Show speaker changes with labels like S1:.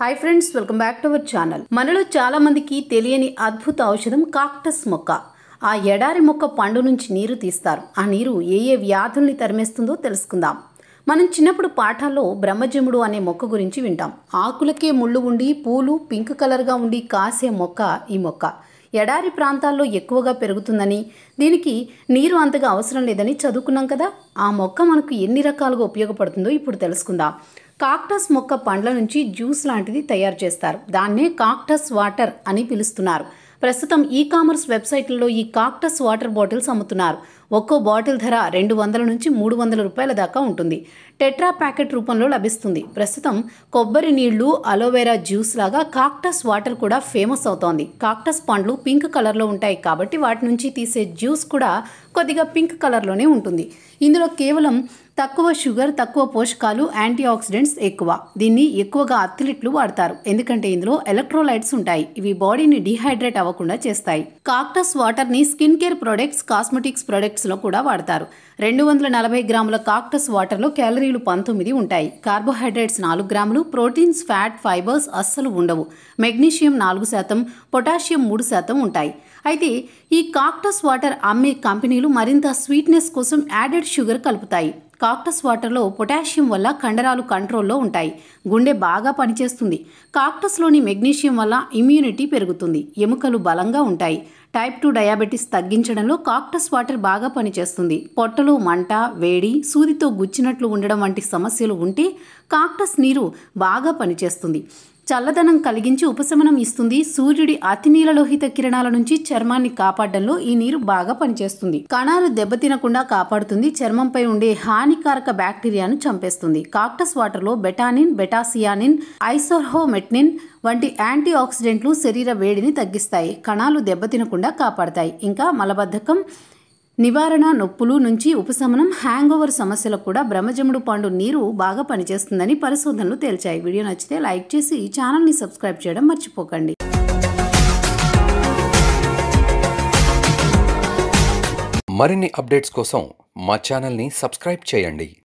S1: hi friends welcome back to our channel మనలో చాలా మందికి తెలియని అద్భుత ఔషధం కాక్టస్ మొక్క ఆ ఎడారి మొక్క పండు నుంచి నీరు తీస్తారు ఆ నీరు ఏ ఏ వ్యాధుల్ని తరిమేస్తుందో తెలుసుకుందాం మనం చిన్నప్పుడు పాఠాల్లో బ్రహ్మజముడు అనే మొక్క గురించి వింటాం ఆకులకే ముళ్ళు ఉండి పూలు పింక్ కలర్గా ఉండి కాసే మొక్క ఈ మొక్క ఎడారి ప్రాంతాల్లో ఎక్కువగా పెరుగుతుందని దీనికి నీరు అంతగా అవసరం లేదని చదువుకున్నాం కదా ఆ మొక్క మనకు ఎన్ని రకాలుగా ఉపయోగపడుతుందో ఇప్పుడు తెలుసుకుందాం కాక్టస్ మొక్క పండ్ల నుంచి జ్యూస్ లాంటిది తయారు చేస్తారు దాన్నే కాక్టస్ వాటర్ అని పిలుస్తున్నారు ప్రస్తుతం ఈ కామర్స్ వెబ్సైట్లలో ఈ కాక్టస్ వాటర్ బాటిల్స్ అమ్ముతున్నారు ఒక్కో బాటిల్ ధర రెండు వందల నుంచి మూడు వందల రూపాయల దాకా ఉంటుంది టెట్రా ప్యాకెట్ రూపంలో లభిస్తుంది ప్రస్తుతం కొబ్బరి నీళ్లు అలోవెరా జ్యూస్ లాగా కాక్టస్ వాటర్ కూడా ఫేమస్ అవుతోంది కాక్టస్ పండ్లు పింక్ కలర్లో ఉంటాయి కాబట్టి వాటి నుంచి తీసే జ్యూస్ కూడా కొద్దిగా పింక్ కలర్లోనే ఉంటుంది ఇందులో కేవలం తక్కువ షుగర్ తక్కువ పోషకాలు యాంటీ ఆక్సిడెంట్స్ ఎక్కువ దీన్ని ఎక్కువగా అథ్లెట్లు వాడతారు ఎందుకంటే ఇందులో ఎలక్ట్రోలైట్స్ ఉంటాయి ఇవి బాడీని డిహైడ్రేట్ అవ్వకుండా చేస్తాయి కాక్టస్ వాటర్ ని skin care products cosmetics products లో కూడా వాడతారు రెండు వందల నలభై గ్రాముల కాక్టస్ వాటర్లో క్యాలరీలు పంతొమ్మిది ఉంటాయి కార్బోహైడ్రేట్స్ నాలుగు గ్రాములు ప్రోటీన్స్ ఫ్యాట్ ఫైబర్స్ అస్సలు ఉండవు మెగ్నీషియం నాలుగు శాతం పొటాషియం మూడు శాతం ఉంటాయి అయితే ఈ కాక్టస్ వాటర్ అమ్మే కంపెనీలు మరింత స్వీట్నెస్ కోసం యాడెడ్ షుగర్ కలుపుతాయి కాక్టస్ వాటర్లో పొటాషియం వల్ల కండరాలు కంట్రోల్లో ఉంటాయి గుండె బాగా పనిచేస్తుంది కాక్టస్లోని మెగ్నీషియం వల్ల ఇమ్యూనిటీ పెరుగుతుంది ఎముకలు బలంగా ఉంటాయి టైప్ టూ డయాబెటీస్ తగ్గించడంలో కాక్టస్ వాటర్ బాగా పనిచేస్తుంది పొట్టలో మంట వేడి సూదితో గుచ్చినట్లు ఉండడం వంటి సమస్యలు ఉంటే కాక్టస్ నీరు బాగా పనిచేస్తుంది చల్లదనం కలిగించి ఉపశమనం ఇస్తుంది సూర్యుడి అతినీలలోహిత కిరణాల నుంచి చర్మాన్ని కాపాడడంలో ఈ నీరు బాగా పనిచేస్తుంది కణాలు దెబ్బతినకుండా కాపాడుతుంది చర్మంపై ఉండే హానికారక బ్యాక్టీరియాను చంపేస్తుంది కాక్టస్ వాటర్లో బెటానిన్ బెటాసియానిన్ ఐసోర్హోమెట్నిన్ వంటి యాంటీ ఆక్సిడెంట్లు శరీర వేడిని తగ్గిస్తాయి కణాలు దెబ్బతినకుండా కాపాడతాయి ఇంకా మలబద్ధకం నివారణ నొప్పులు నుంచి ఉపశమనం హ్యాంగ్ ఓవర్ సమస్యలకు కూడా బ్రహ్మజముడు పండు నీరు బాగా పనిచేస్తుందని పరిశోధనలు తేల్చాయి వీడియో నచ్చితే లైక్ చేసి ఛానల్ని సబ్స్క్రైబ్ చేయడం మర్చిపోకండి
S2: మరిన్ని అప్డేట్స్ కోసం మా ఛానల్ని సబ్స్క్రైబ్ చేయండి